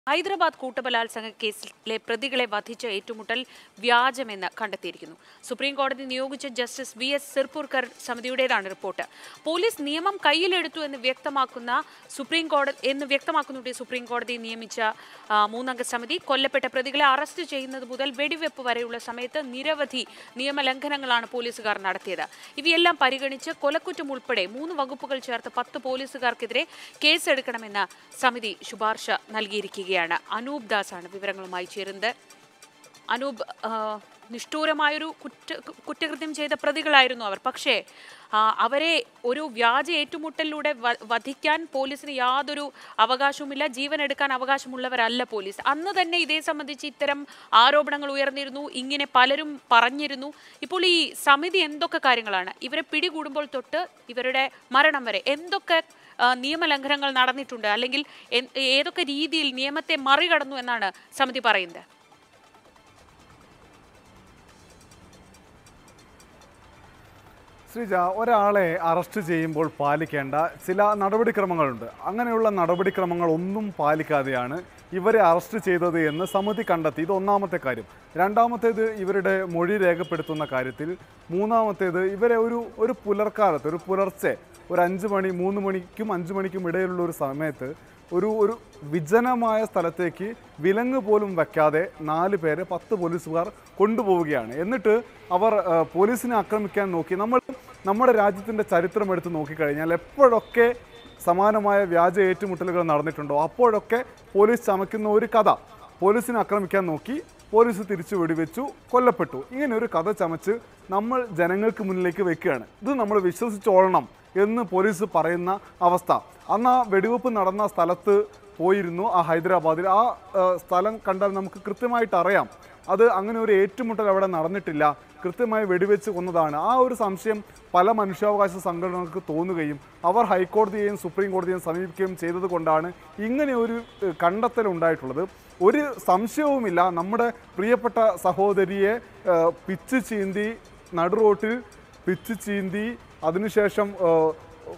ഹൈദരാബാദ് കൂട്ടബലാത്സംഗ കേസിലെ പ്രതികളെ വധിച്ച ഏറ്റുമുട്ടൽ വ്യാജമെന്ന് കണ്ടെത്തിയിരിക്കുന്നു സുപ്രീം കോടതി നിയോഗിച്ച ജസ്റ്റിസ് വി എസ് സിർപുർക്കർ സമിതിയുടേതാണ് റിപ്പോർട്ട് പോലീസ് നിയമം കയ്യിലെടുത്തു എന്ന് വ്യക്തമാക്കുന്ന സുപ്രീം കോടതി എന്ന് വ്യക്തമാക്കുന്നുണ്ട് സുപ്രീം കോടതി നിയമിച്ച ആ, മൂന്നംഗ സമിതി കൊല്ലപ്പെട്ട പ്രതികളെ അറസ്റ്റ് ചെയ്യുന്നത് മുതൽ വെടിവെപ്പ് വരെയുള്ള സമയത്ത് നിരവധി നിയമലംഘനങ്ങളാണ് പോലീസുകാർ നടത്തിയത് ഇവയെല്ലാം പരിഗണിച്ച് കൊലക്കുറ്റം ഉൾപ്പെടെ മൂന്ന് വകുപ്പുകൾ ചേർത്ത് പത്ത് പോലീസുകാർക്കെതിരെ കേസെടുക്കണമെന്ന് സമിതി ശുപാർശ നൽകിയിരിക്കുകയാണ് അനൂപ് ദാസ് ആണ് വിവരങ്ങളുമായി ചേരുന്നത് അനൂപ് ആ, നിഷ്ഠൂരമായൊരു കുറ്റ കുറ്റകൃത്യം ചെയ്ത പ്രതികളായിരുന്നു അവർ പക്ഷേ ആ, അവരെ ഒരു വ്യാജ ഏറ്റുമുട്ടലിലൂടെ വ- വധിക്കാൻ പോലീസിന് യാതൊരു അവകാശവുമില്ല ജീവൻ എടുക്കാൻ അവകാശമുള്ളവരല്ല പോലീസ് അന്ന് തന്നെ ഇതേ സംബന്ധിച്ച് ഇത്തരം ആരോപണങ്ങൾ ഉയർന്നിരുന്നു ഇങ്ങനെ പലരും പറഞ്ഞിരുന്നു ഇപ്പോൾ ഈ സമിതി എന്തൊക്കെ കാര്യങ്ങളാണ് ഇവരെ പിടികൂടുമ്പോൾ തൊട്ട് ഇവരുടെ മരണം വരെ എന്തൊക്കെ ആ, നിയമലംഘനങ്ങൾ നടന്നിട്ടുണ്ട് അല്ലെങ്കിൽ എൻ- ഏതൊക്കെ രീതിയിൽ നിയമത്തെ മറികടന്നു എന്നാണ് സമിതി പറയുന്നത് ശ്രീജ ഒരാളെ അറസ്റ്റ് ചെയ്യുമ്പോൾ പാലിക്കേണ്ട ചില നടപടിക്രമങ്ങളുണ്ട് അങ്ങനെയുള്ള നടപടിക്രമങ്ങൾ ഒന്നും പാലിക്കാതെയാണ് ഇവരെ അറസ്റ്റ് ചെയ്തത് എന്ന് സമിതി കണ്ടെത്തി ഇത് ഒന്നാമത്തെ കാര്യം രണ്ടാമത്തേത് ഇവരുടെ മൊഴി രേഖപ്പെടുത്തുന്ന കാര്യത്തിൽ മൂന്നാമത്തേത് ഇവരെ ഒരു ഒരു പുലർക്കാലത്ത് ഒരു പുലർച്ചെ ഒരു അഞ്ച് മണി മൂന്ന് മണിക്കും അഞ്ച് മണിക്കും ഇടയിലുള്ള ഒരു സമയത്ത് ഒരു ഒരു വിജനമായ സ്ഥലത്തേക്ക് വിലങ്ങ് പോലും വെക്കാതെ നാല് പേരെ പത്ത് പോലീസുകാർ കൊണ്ടുപോവുകയാണ് എന്നിട്ട് അവർ ആ, പോലീസിനെ ആക്രമിക്കാൻ നോക്കി നമ്മൾ നമ്മുടെ രാജ്യത്തിൻ്റെ ചരിത്രം എടുത്ത് നോക്കിക്കഴിഞ്ഞാൽ എപ്പോഴൊക്കെ സമാനമായ വ്യാജ ഏറ്റുമുട്ടലുകൾ നടന്നിട്ടുണ്ടോ അപ്പോഴൊക്കെ പോലീസ് ചമയ്ക്കുന്ന ഒരു കഥ പോലീസിനെ ആക്രമിക്കാൻ നോക്കി പോലീസ് തിരിച്ചു വെടിവെച്ചു കൊല്ലപ്പെട്ടു ഇങ്ങനെ ഒരു കഥ ചമച്ച് നമ്മൾ ജനങ്ങൾക്ക് മുന്നിലേക്ക് വെക്കുകയാണ് ഇത് നമ്മൾ വിശ്വസിച്ചോളണം എന്ന് പോലീസ് പറയുന്ന അവസ്ഥ അന്ന് ആ വെടിവെപ്പ് നടന്ന സ്ഥലത്ത് പോയിരുന്നു ആ ഹൈദരാബാദിൽ ആ ആ, സ്ഥലം കണ്ടാൽ നമുക്ക് കൃത്യമായിട്ട് അറിയാം അത് അങ്ങനെ ഒരു ഏറ്റുമുട്ടൽ അവിടെ നടന്നിട്ടില്ല കൃത്യമായി വെടിവെച്ച് കൊന്നതാണ് ആ ഒരു സംശയം പല മനുഷ്യാവകാശ സംഘടനകൾക്ക് തോന്നുകയും അവർ ഹൈക്കോടതിയെയും സുപ്രീം കോടതിയെയും സമീപിക്കുകയും ചെയ്തത് കൊണ്ടാണ് ഇങ്ങനെ ഒരു ഏഹ്, കണ്ടെത്തൽ ഉണ്ടായിട്ടുള്ളത് ഒരു സംശയവുമില്ല നമ്മുടെ പ്രിയപ്പെട്ട സഹോദരിയെ ഏഹ്, പിച്ച് ചീന്തി നടുറോട്ടിൽ പിച്ച് ചീന്തി അതിനുശേഷം ഏഹ്,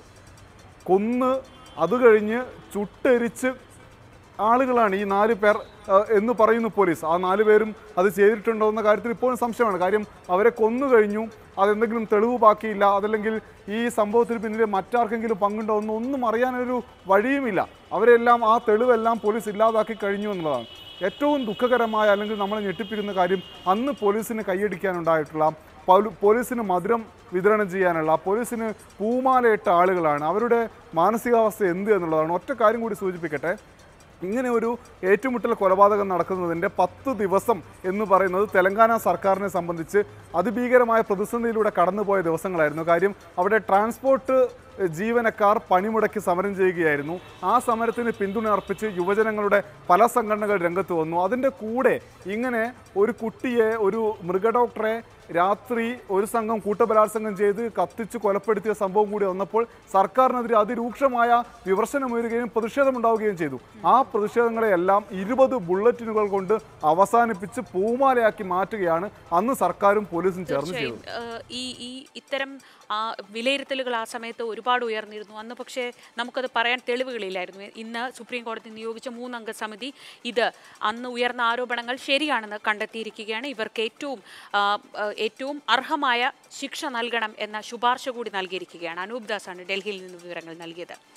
കൊന്ന് അത് കഴിഞ്ഞ് ചുട്ടെരിച്ച് ആളുകളാണ് ഈ നാല് പേർ ആ, എന്ന് പറയുന്നു പോലീസ് ആ നാല് പേരും അത് ചെയ്തിട്ടുണ്ടോ എന്ന കാര്യത്തിൽ ഇപ്പോഴും സംശയമാണ് കാര്യം അവരെ കൊന്നു കഴിഞ്ഞു അതെന്തെങ്കിലും തെളിവ് ബാക്കിയില്ല അതല്ലെങ്കിൽ ഈ സംഭവത്തിന് പിന്നിൽ മറ്റാർക്കെങ്കിലും പങ്കുണ്ടോ എന്ന് ഒന്നും അറിയാനൊരു വഴിയുമില്ല അവരെല്ലാം ആ തെളിവെല്ലാം പോലീസ് ഇല്ലാതാക്കി കഴിഞ്ഞു എന്നുള്ളതാണ് ഏറ്റവും ദുഃഖകരമായ അല്ലെങ്കിൽ നമ്മളെ ഞെട്ടിപ്പിക്കുന്ന കാര്യം അന്ന് പോലീസിന് കൈയടിക്കാനുണ്ടായിട്ടുള്ള പൗല- പോലീസിന് മധുരം വിതരണം ചെയ്യാനുള്ള പോലീസിന് പൂമാലയിട്ട ആളുകളാണ് അവരുടെ മാനസികാവസ്ഥ എന്ത് എന്നുള്ളതാണ് ഒറ്റ കാര്യം കൂടി സൂചിപ്പിക്കട്ടെ ഇങ്ങനെ ഒരു ഏറ്റുമുട്ടൽ കൊലപാതകം നടക്കുന്നതിൻ്റെ പത്ത് ദിവസം എന്ന് പറയുന്നത് തെലങ്കാന സർക്കാരിനെ സംബന്ധിച്ച് അതിഭീകരമായ പ്രതിസന്ധിയിലൂടെ കടന്നുപോയ ദിവസങ്ങളായിരുന്നു കാര്യം അവിടെ ട്രാൻസ്പോർട്ട് ജീവനക്കാർ പണിമുടക്കി സമരം ചെയ്യുകയായിരുന്നു ആ സമരത്തിന് പിന്തുണ അർപ്പിച്ച് യുവജനങ്ങളുടെ പല സംഘടനകൾ രംഗത്ത് വന്നു അതിൻ്റെ കൂടെ ഇങ്ങനെ ഒരു കുട്ടിയെ ഒരു മൃഗഡോക്ടറെ രാത്രി ഒരു സംഘം കൂട്ടബലാത്സംഗം ചെയ്ത് കത്തിച്ച് കൊലപ്പെടുത്തിയ സംഭവം കൂടി വന്നപ്പോൾ സർക്കാരിനെതിരെ അതിരൂക്ഷമായ വിമർശനമുയരുകയും പ്രതിഷേധമുണ്ടാവുകയും ചെയ്തു ആ പ്രതിഷേധങ്ങളെയെല്ലാം ഇരുപത് ബുള്ളറ്റിനുകൾ കൊണ്ട് അവസാനിപ്പിച്ച് പൂമാലയാക്കി മാറ്റുകയാണ് അന്ന് സർക്കാരും പോലീസും ചേർന്ന് ചെയ്തത് തീർച്ചയായും ഏഹ് ഈ ഈ ഇത്തരം ആ, വിലയിരുത്തലുകൾ ആ സമയത്ത് ഒരുപാട് ഉയർന്നിരുന്നു അന്ന് പക്ഷേ നമുക്കത് പറയാൻ തെളിവുകളില്ലായിരുന്നു ഇന്ന് സുപ്രീം കോടതി നിയോഗിച്ച മൂന്നംഗ സമിതി ഇത് അന്ന് ഉയർന്ന ആരോപണങ്ങൾ ശരിയാണെന്ന് കണ്ടെത്തിയിരിക്കുകയാണ് ഇവർക്ക് ഏറ്റവും ആ, ആ, ഏറ്റവും അർഹമായ ശിക്ഷ നൽകണം എന്ന ശുപാർശ കൂടി നൽകിയിരിക്കുകയാണ് അനൂപ് ദാസാണ് ഡൽഹിയിൽ നിന്ന് വിവരങ്ങൾ നൽകിയത്